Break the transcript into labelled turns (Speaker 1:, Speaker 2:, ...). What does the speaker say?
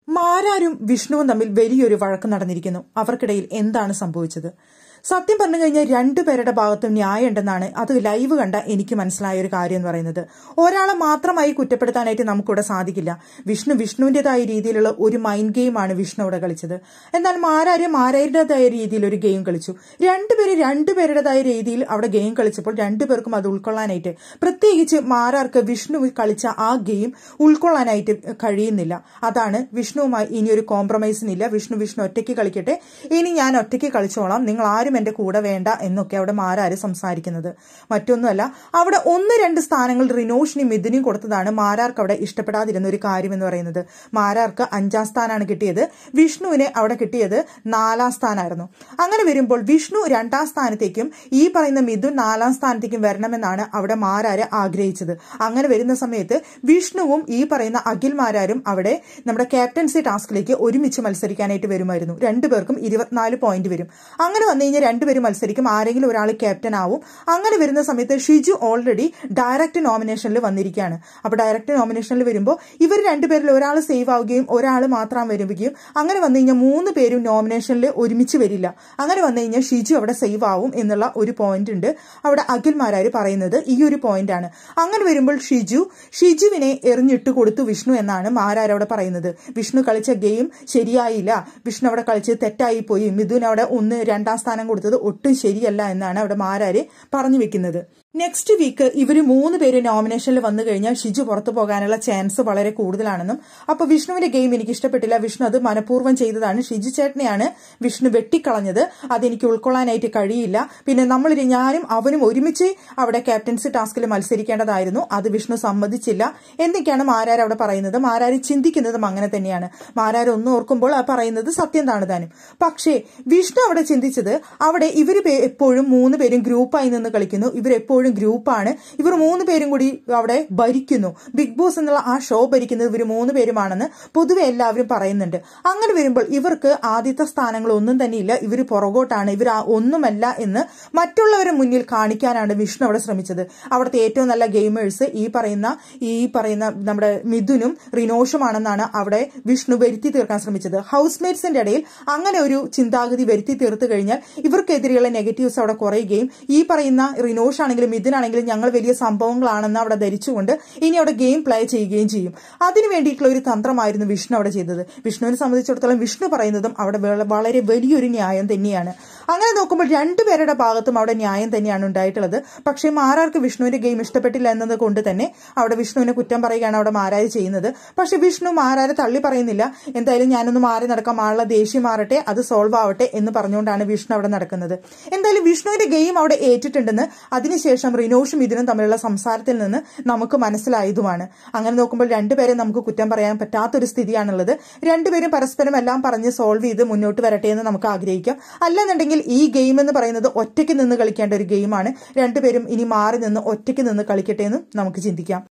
Speaker 1: മാരാരും വിഷ്ണുവും തമ്മിൽ വലിയൊരു വഴക്ക് നടന്നിരിക്കുന്നു അവർക്കിടയിൽ എന്താണ് സംഭവിച്ചത് സത്യം പറഞ്ഞു കഴിഞ്ഞാൽ രണ്ടുപേരുടെ ഭാഗത്തും ന്യായമുണ്ടെന്നാണ് അത് ലൈവ് കണ്ട എനിക്ക് മനസ്സിലായ ഒരു കാര്യം എന്ന് പറയുന്നത് ഒരാളെ മാത്രമായി കുറ്റപ്പെടുത്താനായിട്ട് നമുക്കിവിടെ സാധിക്കില്ല വിഷ്ണു വിഷ്ണുവിൻ്റെതായ രീതിയിലുള്ള ഒരു മൈൻഡ് ഗെയിമാണ് വിഷ്ണു അവിടെ കളിച്ചത് എന്നാൽ മാരാര് മാരാരുടേതായ രീതിയിൽ ഒരു ഗെയിം കളിച്ചു രണ്ടുപേര് രണ്ടുപേരുടേതായ രീതിയിൽ അവിടെ ഗെയിം കളിച്ചപ്പോൾ രണ്ടുപേർക്കും അത് ഉൾക്കൊള്ളാനായിട്ട് പ്രത്യേകിച്ച് മാരാർക്ക് വിഷ്ണു കളിച്ച ആ ഗെയിം ഉൾക്കൊള്ളാനായിട്ട് കഴിയുന്നില്ല അതാണ് വിഷ്ണുവുമായി ഇനി ഒരു കോംപ്രമൈസിനില്ല വിഷ്ണു വിഷ്ണു ഒറ്റയ്ക്ക് കളിക്കട്ടെ ഇനി ഞാൻ ഒറ്റയ്ക്ക് കളിച്ചോളാം നിങ്ങൾ ആരും എന്റെ കൂടെ വേണ്ട എന്നൊക്കെ അവിടെ മാരാര് സംസാരിക്കുന്നത് മറ്റൊന്നുമല്ല അവിടെ ഒന്ന് രണ്ട് സ്ഥാനങ്ങൾ റിനോഷിനും മിഥുനും കൊടുത്തതാണ് മാരാർക്ക് അവിടെ ഇഷ്ടപ്പെടാതിരുന്ന ഒരു കാര്യം എന്ന് പറയുന്നത് മാരാർക്ക് അഞ്ചാം സ്ഥാനമാണ് കിട്ടിയത് വിഷ്ണുവിന് അവിടെ കിട്ടിയത് നാലാം സ്ഥാനമായിരുന്നു അങ്ങനെ വരുമ്പോൾ വിഷ്ണു രണ്ടാം സ്ഥാനത്തേക്കും ഈ പറയുന്ന മിഥുൻ നാലാം സ്ഥാനത്തേക്കും വരണമെന്നാണ് അവിടെ മാരാര് ആഗ്രഹിച്ചത് അങ്ങനെ വരുന്ന സമയത്ത് വിഷ്ണുവും ഈ പറയുന്ന അഖിൽമാരാരും അവിടെ നമ്മുടെ ക്യാപ്റ്റൻസി ടാസ്കിലേക്ക് ഒരുമിച്ച് മത്സരിക്കാനായിട്ട് വരുമായിരുന്നു രണ്ടുപേർക്കും ഇരുപത്തിനാല് പോയിന്റ് വരും അങ്ങനെ വന്നു കഴിഞ്ഞാൽ രണ്ടുപേരും മത്സരിക്കും ആരെങ്കിലും ഒരാൾ ക്യാപ്റ്റൻ ആവും അങ്ങനെ വരുന്ന സമയത്ത് ഷിജു ഓൾറെഡി ഡയറക്റ്റ് നോമിനേഷനിൽ വന്നിരിക്കുകയാണ് അപ്പോൾ ഡയറക്റ്റ് നോമിനേഷനിൽ വരുമ്പോൾ ഇവർ രണ്ടുപേരിൽ ഒരാൾ സേവ് ആവുകയും ഒരാൾ മാത്രം വരികയും അങ്ങനെ വന്നു കഴിഞ്ഞാൽ മൂന്ന് പേരും നോമിനേഷനിൽ ഒരുമിച്ച് വരില്ല അങ്ങനെ വന്നു കഴിഞ്ഞാൽ ഷിജു അവിടെ സേവ് ആവും എന്നുള്ള ഒരു പോയിന്റ് ഉണ്ട് അവിടെ അഖിൽമാരാര് പറയുന്നത് ഈ ഒരു പോയിന്റ് ആണ് അങ്ങനെ വരുമ്പോൾ ഷിജു ഷിജുവിനെ എറിഞ്ഞിട്ട് കൊടുത്തു വിഷ്ണു എന്നാണ് മാരാർ അവിടെ പറയുന്നത് വിഷ്ണു കളിച്ച ഗെയിം ശരിയായില്ല വിഷ്ണു അവിടെ കളിച്ച് തെറ്റായി പോയി മിഥുൻ അവിടെ ഒന്ന് രണ്ടാം സ്ഥാനം കൊടുത്തത് ഒട്ടും ശരിയല്ല എന്നാണ് അവിടെ മാരാര് പറഞ്ഞു വെക്കുന്നത് നെക്സ്റ്റ് വീക്ക് ഇവർ മൂന്ന് പേര് നോമിനേഷനിൽ വന്നു കഴിഞ്ഞാൽ ഷിജു പുറത്തു പോകാനുള്ള ചാൻസ് വളരെ കൂടുതലാണെന്നും അപ്പൊ വിഷ്ണുവിന്റെ ഗെയിം എനിക്ക് ഇഷ്ടപ്പെട്ടില്ല വിഷ്ണു അത് മനഃപൂർവ്വം ചെയ്തതാണ് ഷിജു ചേട്ടനെയാണ് വിഷ്ണു വെട്ടിക്കളഞ്ഞത് അതെനിക്ക് ഉൾക്കൊള്ളാനായിട്ട് കഴിയില്ല പിന്നെ നമ്മൾ ഞാനും അവനും ഒരുമിച്ച് അവിടെ ക്യാപ്റ്റൻസി ടാസ്കിൽ മത്സരിക്കേണ്ടതായിരുന്നു അത് വിഷ്ണു സമ്മതിച്ചില്ല എന്നൊക്കെയാണ് മാരാർ അവിടെ പറയുന്നത് മാരാർ ചിന്തിക്കുന്നതും അങ്ങനെ തന്നെയാണ് മാരാർ ഒന്ന് ഓർക്കുമ്പോൾ ആ പറയുന്നത് സത്യം താണ് താനും പക്ഷേ വിഷ്ണു അവിടെ ചിന്തിച്ചത് അവിടെ ഇവർ എപ്പോഴും മൂന്ന് പേരും ഗ്രൂപ്പായി നിന്ന് കളിക്കുന്നു ഇവരെപ്പോഴും ഗ്രൂപ്പാണ് ഇവർ മൂന്ന് പേരും കൂടി അവിടെ ഭരിക്കുന്നു ബിഗ് ബോസ് എന്നുള്ള ആ ഷോ ഭരിക്കുന്നത് ഇവർ മൂന്ന് പേരുമാണെന്ന് പൊതുവെ എല്ലാവരും പറയുന്നുണ്ട് അങ്ങനെ വരുമ്പോൾ ഇവർക്ക് ആദ്യത്തെ സ്ഥാനങ്ങൾ ഒന്നും തന്നെ ഇല്ല ഇവർ പുറകോട്ടാണ് ഇവർ ഒന്നുമല്ല എന്ന് മറ്റുള്ളവരെ മുന്നിൽ കാണിക്കാനാണ് വിഷ്ണു അവിടെ ശ്രമിച്ചത് അവിടുത്തെ ഏറ്റവും നല്ല ഗെയിമേഴ്സ് ഈ പറയുന്ന ഈ പറയുന്ന നമ്മുടെ മിഥുനും റിനോഷുമാണെന്നാണ് അവിടെ വിഷ്ണു വരുത്തി തീർക്കാൻ ശ്രമിച്ചത് ഹൗസ് മേറ്റ്സിന്റെ ഇടയിൽ അങ്ങനെ ഒരു ചിന്താഗതി വരുത്തി തീർത്തു കഴിഞ്ഞാൽ ഇവർക്കെതിരെയുള്ള നെഗറ്റീവ്സ് അവിടെ കുറയുകയും ഈ പറയുന്ന റിനോഷ് ആണെങ്കിലും മിഥുനാണെങ്കിലും ഞങ്ങൾ വലിയ സംഭവങ്ങളാണെന്ന് അവിടെ ധരിച്ചുകൊണ്ട് ഇനി അവിടെ ഗെയിം പ്ലേ ചെയ്യുകയും ചെയ്യും അതിനു വേണ്ടിയിട്ടുള്ള ഒരു തന്ത്രമായിരുന്നു വിഷ്ണു അവിടെ ചെയ്തത് വിഷ്ണുവിനെ സംബന്ധിച്ചിടത്തോളം വിഷ്ണു പറയുന്നതും അവിടെ വളരെ വലിയൊരു ന്യായം തന്നെയാണ് അങ്ങനെ നോക്കുമ്പോൾ രണ്ടുപേരുടെ ഭാഗത്തും അവിടെ ന്യായം തന്നെയാണ് ഉണ്ടായിട്ടുള്ളത് പക്ഷേ മാരാർക്ക് വിഷ്ണുവിന്റെ ഗെയിം ഇഷ്ടപ്പെട്ടില്ല എന്നത് കൊണ്ട് തന്നെ അവിടെ വിഷ്ണുവിനെ കുറ്റം പറയുകയാണ് അവിടെ മാരാര് ചെയ്യുന്നത് പക്ഷെ വിഷ്ണു മാരാരെ തള്ളി പറയുന്നില്ല എന്തായാലും ഞാനൊന്ന് മാറി നടക്കാം ആളുടെ ദേഷ്യം മാറട്ടെ അത് സോൾവ് ആവട്ടെ എന്ന് പറഞ്ഞുകൊണ്ടാണ് വിഷ്ണു അവിടെ നടക്കുന്നത് എന്തായാലും വിഷ്ണുവിന്റെ ഗെയിം അവിടെ ഏറ്റിട്ടുണ്ടെന്ന് അതിനുശേഷം റിനോഷും ഇതിനും തമ്മിലുള്ള സംസാരത്തിൽ നിന്ന് നമുക്ക് മനസ്സിലായതുമാണ് അങ്ങനെ നോക്കുമ്പോൾ രണ്ടുപേരെ നമുക്ക് കുറ്റം പറയാൻ പറ്റാത്തൊരു സ്ഥിതിയാണുള്ളത് രണ്ടുപേരും പരസ്പരം എല്ലാം പറഞ്ഞ് സോൾവ് ചെയ്ത് മുന്നോട്ട് വരട്ടെ എന്ന് നമുക്ക് ആഗ്രഹിക്കാം അല്ലെന്നുണ്ടെങ്കിൽ ഈ ഗെയിം എന്ന് പറയുന്നത് ഒറ്റയ്ക്ക് നിന്ന് കളിക്കേണ്ട ഒരു ഗെയിമാണ് രണ്ടുപേരും ഇനി മാറി നിന്ന് ഒറ്റയ്ക്ക് നിന്ന് കളിക്കട്ടെ എന്നും നമുക്ക് ചിന്തിക്കാം